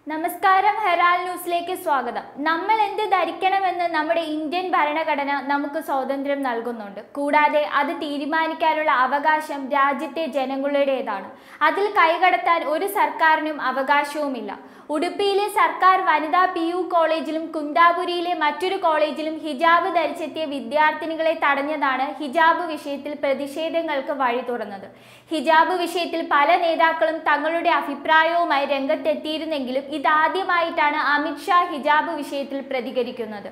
നമസ്കാരം ഹെറാൽ ന്യൂസിലേക്ക് സ്വാഗതം നമ്മൾ എന്ത് ധരിക്കണമെന്ന് നമ്മുടെ ഇന്ത്യൻ ഭരണഘടന നമുക്ക് സ്വാതന്ത്ര്യം നൽകുന്നുണ്ട് കൂടാതെ അത് തീരുമാനിക്കാനുള്ള അവകാശം രാജ്യത്തെ ജനങ്ങളുടേതാണ് അതിൽ കൈകടത്താൻ ഒരു സർക്കാരിനും അവകാശവുമില്ല ഉടുപ്പിയിലെ സർക്കാർ വനിതാ പി യു കോളേജിലും കുന്താപുരിയിലെ മറ്റൊരു കോളേജിലും ഹിജാബ് ധരിച്ചെത്തിയ വിദ്യാർത്ഥിനികളെ തടഞ്ഞതാണ് ഹിജാബ് വിഷയത്തിൽ പ്രതിഷേധങ്ങൾക്ക് വഴി തുറന്നത് ഹിജാബ് വിഷയത്തിൽ പല നേതാക്കളും തങ്ങളുടെ അഭിപ്രായവുമായി രംഗത്തെത്തിയിരുന്നെങ്കിലും ഇതാദ്യമായിട്ടാണ് അമിത്ഷാ ഹിജാബ് വിഷയത്തിൽ പ്രതികരിക്കുന്നത്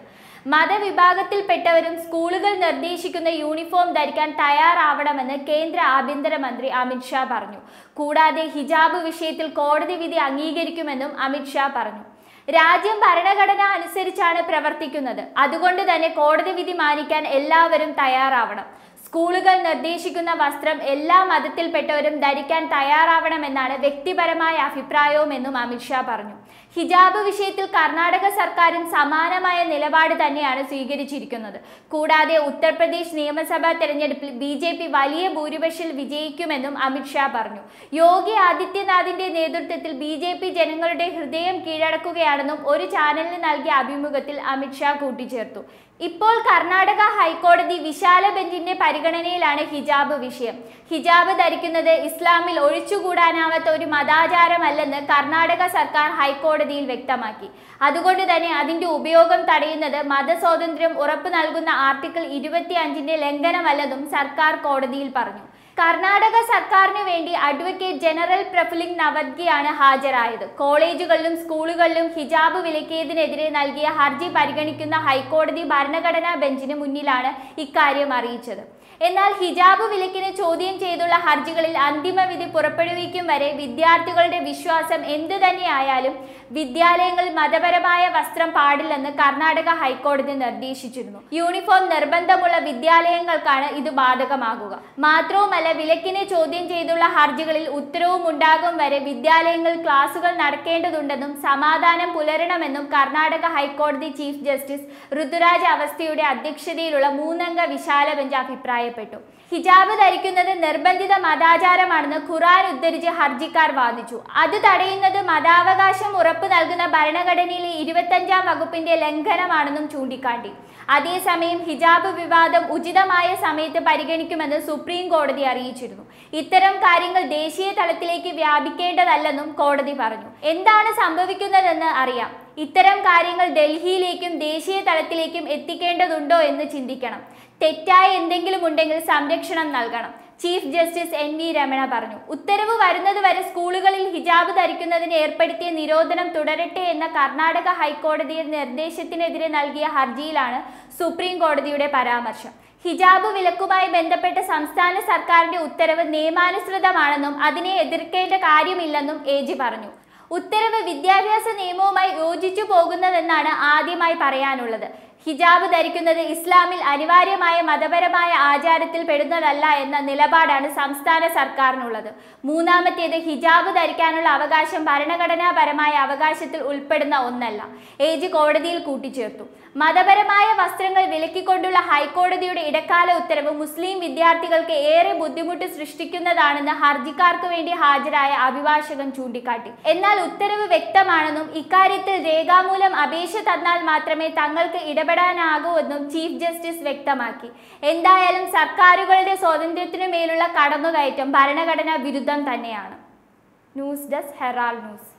മതവിഭാഗത്തിൽപ്പെട്ടവരും സ്കൂളുകൾ നിർദ്ദേശിക്കുന്ന യൂണിഫോം ധരിക്കാൻ തയ്യാറാവണമെന്ന് കേന്ദ്ര ആഭ്യന്തരമന്ത്രി അമിത്ഷാ പറഞ്ഞു കൂടാതെ ഹിജാബ് വിഷയത്തിൽ കോടതി വിധി അംഗീകരിക്കുമെന്നും അമിത്ഷാ പറഞ്ഞു രാജ്യം ഭരണഘടന അനുസരിച്ചാണ് പ്രവർത്തിക്കുന്നത് അതുകൊണ്ട് തന്നെ കോടതി വിധി മാനിക്കാൻ എല്ലാവരും തയ്യാറാവണം സ്കൂളുകൾ നിർദ്ദേശിക്കുന്ന വസ്ത്രം എല്ലാ മതത്തിൽപ്പെട്ടവരും ധരിക്കാൻ തയ്യാറാവണമെന്നാണ് വ്യക്തിപരമായ അഭിപ്രായവുമെന്നും അമിത്ഷാ പറഞ്ഞു ഹിജാബ് വിഷയത്തിൽ കർണാടക സർക്കാരും സമാനമായ നിലപാട് തന്നെയാണ് സ്വീകരിച്ചിരിക്കുന്നത് കൂടാതെ ഉത്തർപ്രദേശ് നിയമസഭാ തെരഞ്ഞെടുപ്പിൽ ബി ജെ പി വലിയ ഭൂരിപക്ഷത്തിൽ വിജയിക്കുമെന്നും അമിത്ഷാ പറഞ്ഞു യോഗി ആദിത്യനാഥിന്റെ നേതൃത്വത്തിൽ ബി ജെ പി ജനങ്ങളുടെ ഹൃദയം കീഴടക്കുകയാണെന്നും ഒരു ചാനലിന് നൽകിയ അഭിമുഖത്തിൽ അമിത്ഷാ കൂട്ടിച്ചേർത്തു ഇപ്പോൾ കർണാടക ഹൈക്കോടതി വിശാല ബെഞ്ചിന്റെ പരിഗണനയിലാണ് ഹിജാബ് വിഷയം ഹിജാബ് ധരിക്കുന്നത് ഇസ്ലാമിൽ ഒഴിച്ചുകൂടാനാവാത്ത ഒരു മതാചാരമല്ലെന്ന് കർണാടക സർക്കാർ ഹൈക്കോടതിയിൽ വ്യക്തമാക്കി അതുകൊണ്ട് തന്നെ അതിന്റെ ഉപയോഗം തടയുന്നത് മതസ്വാതന്ത്ര്യം ഉറപ്പു നൽകുന്ന ആർട്ടിക്കിൾ ഇരുപത്തി അഞ്ചിന്റെ ലംഘനമല്ലെന്നും സർക്കാർ കോടതിയിൽ പറഞ്ഞു കർണാടക സർക്കാരിന് വേണ്ടി അഡ്വക്കേറ്റ് ജനറൽ പ്രഫുലിംഗ് നവദ്ഗിയാണ് ഹാജരായത് കോളേജുകളിലും സ്കൂളുകളിലും ഹിജാബ് വിലക്കിയതിനെതിരെ നൽകിയ ഹർജി പരിഗണിക്കുന്ന ഹൈക്കോടതി ഭരണഘടനാ ബെഞ്ചിന് മുന്നിലാണ് ഇക്കാര്യം അറിയിച്ചത് എന്നാൽ ഹിജാബ് വിലക്കിന് ചോദ്യം ചെയ്തുള്ള ഹർജികളിൽ അന്തിമ വിധി പുറപ്പെടുവിക്കും വരെ വിദ്യാർത്ഥികളുടെ വിശ്വാസം എന്തു തന്നെയായാലും വിദ്യാലയങ്ങളിൽ മതപരമായ വസ്ത്രം പാടില്ലെന്ന് കർണാടക ഹൈക്കോടതി നിർദ്ദേശിച്ചിരുന്നു യൂണിഫോം നിർബന്ധമുള്ള വിദ്യാലയങ്ങൾക്കാണ് ഇത് ബാധകമാകുക മാത്രവുമല്ല വിലക്കിനെ ചോദ്യം ചെയ്തുള്ള ഹർജികളിൽ ഉത്തരവും ഉണ്ടാകും വരെ വിദ്യാലയങ്ങളിൽ ക്ലാസുകൾ നടക്കേണ്ടതുണ്ടെന്നും സമാധാനം പുലരണമെന്നും കർണാടക ഹൈക്കോടതി ചീഫ് ജസ്റ്റിസ് ഋതുരാജ് അവസ്ഥയുടെ അധ്യക്ഷതയിലുള്ള മൂന്നംഗ വിശാല ബെഞ്ച് അഭിപ്രായപ്പെട്ടു ഹിജാബ് ധരിക്കുന്നത് നിർബന്ധിത മതാചാരമാണെന്ന് ഖുറാൻ ഉദ്ധരിച്ച് ഹർജിക്കാർ വാദിച്ചു അത് തടയുന്നത് മതാവകാശം ഉറപ്പു നൽകുന്ന ഭരണഘടനയിലെ ഇരുപത്തഞ്ചാം വകുപ്പിന്റെ ലംഘനമാണെന്നും ചൂണ്ടിക്കാട്ടി അതേസമയം ഹിജാബ് വിവാദം ഉചിതമായ സമയത്ത് പരിഗണിക്കുമെന്ന് സുപ്രീം കോടതി അറിയിച്ചിരുന്നു ഇത്തരം കാര്യങ്ങൾ ദേശീയ തലത്തിലേക്ക് വ്യാപിക്കേണ്ടതല്ലെന്നും കോടതി പറഞ്ഞു എന്താണ് സംഭവിക്കുന്നതെന്ന് അറിയാം ഇത്തരം കാര്യങ്ങൾ ഡൽഹിയിലേക്കും ദേശീയ തലത്തിലേക്കും എത്തിക്കേണ്ടതുണ്ടോ എന്ന് ചിന്തിക്കണം തെറ്റായ എന്തെങ്കിലും ഉണ്ടെങ്കിൽ സംരക്ഷണം നൽകണം chief justice N V Ramana പറഞ്ഞു ഉത്തരവ് വരുന്നത് വരെ സ്കൂളുകളിൽ ഹിജാബ് ധരിക്കുന്നതിന് ഏർപ്പെടുത്തിയ നിരോധനം തുടരട്ടെ എന്ന കർണാടക ഹൈക്കോടതിയുടെ നിർദ്ദേശത്തിനെതിരെ നൽകിയ ഹർജിയിലാണ് സുപ്രീം കോടതിയുടെ പരാമർശം ഹിജാബ് വിലക്കുമായി ബന്ധപ്പെട്ട സംസ്ഥാന സർക്കാരിന്റെ ഉത്തരവ് നിയമാനുസൃതമാണെന്നും അതിനെ എതിർക്കേണ്ട കാര്യമില്ലെന്നും എ ജി പറഞ്ഞു ഉത്തരവ് വിദ്യാഭ്യാസ നിയമവുമായി യോജിച്ചു പോകുന്നതെന്നാണ് ആദ്യമായി പറയാനുള്ളത് ഹിജാബ് ധരിക്കുന്നത് ഇസ്ലാമിൽ അനിവാര്യമായ മതപരമായ ആചാരത്തിൽ പെടുന്നതല്ല എന്ന നിലപാടാണ് സംസ്ഥാന സർക്കാരിനുള്ളത് മൂന്നാമത്തേത് ഹിജാബ് ധരിക്കാനുള്ള അവകാശം ഭരണഘടനാപരമായ അവകാശത്തിൽ ഉൾപ്പെടുന്ന ഒന്നല്ല ഏജ് കോടതിയിൽ കൂട്ടിച്ചേർത്തു മതപരമായ വസ്ത്രങ്ങൾ വിലക്കിക്കൊണ്ടുള്ള ഹൈക്കോടതിയുടെ ഇടക്കാല ഉത്തരവ് മുസ്ലിം വിദ്യാർത്ഥികൾക്ക് ഏറെ ബുദ്ധിമുട്ട് സൃഷ്ടിക്കുന്നതാണെന്ന് ഹർജിക്കാർക്ക് വേണ്ടി ഹാജരായ അഭിഭാഷകൻ ചൂണ്ടിക്കാട്ടി എന്നാൽ ഉത്തരവ് വ്യക്തമാണെന്നും ഇക്കാര്യത്തിൽ രേഖാമൂലം അപേക്ഷ തന്നാൽ മാത്രമേ തങ്ങൾക്ക് ഇടപെടാനാകൂ എന്നും ചീഫ് ജസ്റ്റിസ് വ്യക്തമാക്കി എന്തായാലും സർക്കാരുകളുടെ സ്വാതന്ത്ര്യത്തിനു മേലുള്ള കടന്നുകയറ്റം ഭരണഘടനാ വിരുദ്ധം തന്നെയാണ് ന്യൂസ് ഡെസ്ക് ഹെറാൾ ന്യൂസ്